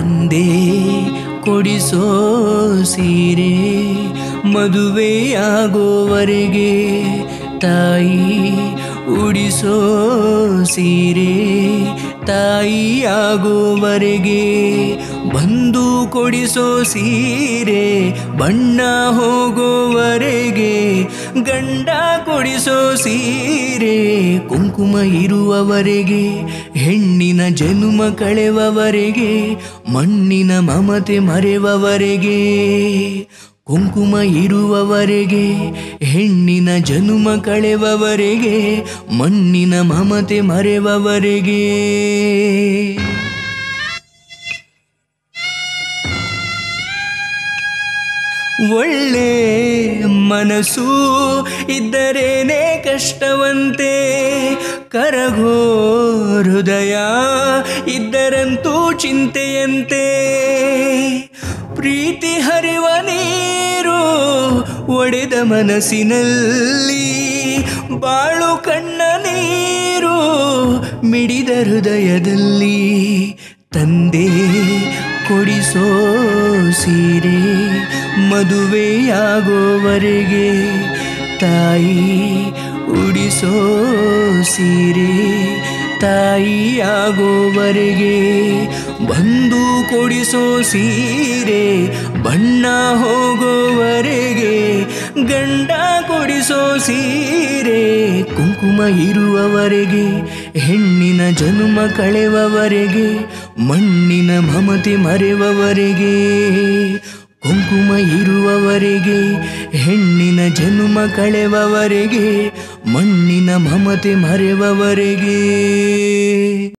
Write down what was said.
ತಂದೆ ಕೊಡಿಸೋ ಸೀರೆ ಮದುವೆಯಾಗೋವರೆಗೆ ತಾಯಿ ಉಡಿಸೋ ಸೀರೆ ತಾಯಿಯಾಗೋವರೆಗೆ ಬಂದು ಕೊಡಿಸೋ ಸೀರೆ ಬಣ್ಣ ಹೋಗೋವರೆಗೆ ಗಂಡ ಕೊಡಿಸೋ ಸೀರೆ ಕುಂಕುಮ ಇರುವವರೆಗೆ ಹೆಣ್ಣಿನ ಜನುಮ ಕಳೆವವರೆಗೆ ಮಣ್ಣಿನ ಮಮತೆ ಮರೆವವರೆಗೆ ಕುಂಕುಮ ಇರುವವರೆಗೆ ಹೆಣ್ಣಿನ ಜನುಮ ಕಳೆವವರೆಗೆ ಮಣ್ಣಿನ ಮಮತೆ ಮರೆವವರೆಗೆ ಒಳ್ಳೆ ಮನಸ್ಸು ಇದ್ದರೇನೆ ಕಷ್ಟವಂತೆ ಕರಗೋ ಹೃದಯ ಇದ್ದರಂತೂ ಚಿಂತೆಯಂತೆ ಪ್ರೀತಿ ಹರಿವ ನೀರು ಒಡೆದ ಮನಸ್ಸಿನಲ್ಲಿ ಬಾಳು ಕಣ್ಣ ನೀರು ಮಿಡಿದ ಹೃದಯದಲ್ಲಿ ತಂದೆ ಕೊಡಿಸೋ ಸೀರೆ ಮದುವೆಯಾಗೋವರೆಗೆ ತಾಯಿ ಉಡಿಸೋ ಸೀರೆ ತಾಯಿಯಾಗೋವರೆಗೆ ಬಂದು ಕೊಡಿಸೋ ಸೀರೆ ಬಣ್ಣ ಹೋಗೋವರೆಗೆ ಗಂಡ ಕೊಡಿಸೋ ಸೀರೆ ಕುಂಕುಮ ಇರುವವರೆಗೆ ಹೆಣ್ಣಿನ ಜನುಮ ಕಳೆವವರೆಗೆ ಮಣ್ಣಿನ ಮಮತೆ ಮರೆವವರೆಗೆ ಕುಂಕುಮ ಇರುವವರೆಗೆ ಹೆಣ್ಣಿನ ಜನುಮ ಕಳೆವವರೆಗೆ ಮಣ್ಣಿನ ಮಮತೆ ಮರೆವವರೆಗೆ